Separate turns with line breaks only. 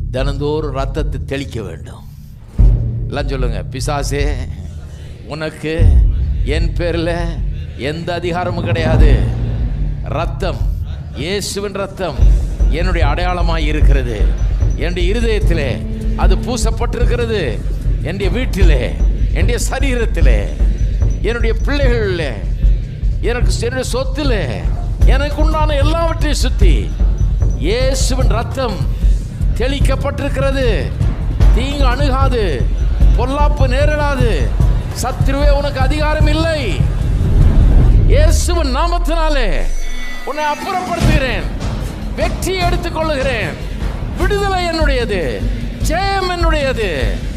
தினந்தோறும் ரத்தத்தை தெளிக்க வேண்டும் எல்லாம் சொல்லுங்க பிசாசே உனக்கு என் பேரில் எந்த அதிகாரமும் கிடையாது ரத்தம் இயேசுவின் ரத்தம் என்னுடைய அடையாளமாய் இருக்கிறது என்னுடைய இருதயத்திலே அது பூசப்பட்டிருக்கிறது என்னுடைய வீட்டிலே என்னுடைய சரீரத்திலே என்னுடைய பிள்ளைகளில் எனக்கு என்னுடைய சொத்திலே எனக்கு உண்டான எல்லாவற்றையும் சுத்தி இயேசுவின் ரத்தம் தெளிக்கப்பட்டிருக்கிறது தீங்கு அணுகாது பொல்லாப்பு நேரிடாது சத்ருவே உனக்கு அதிகாரம் இல்லை இயேசுவின் நாமத்தினாலே உன்னை அப்புறப்படுத்துகிறேன் வெற்றி எடுத்துக் கொள்ளுகிறேன் விடுதலை என்னுடையது ஜெயம் என்னுடையது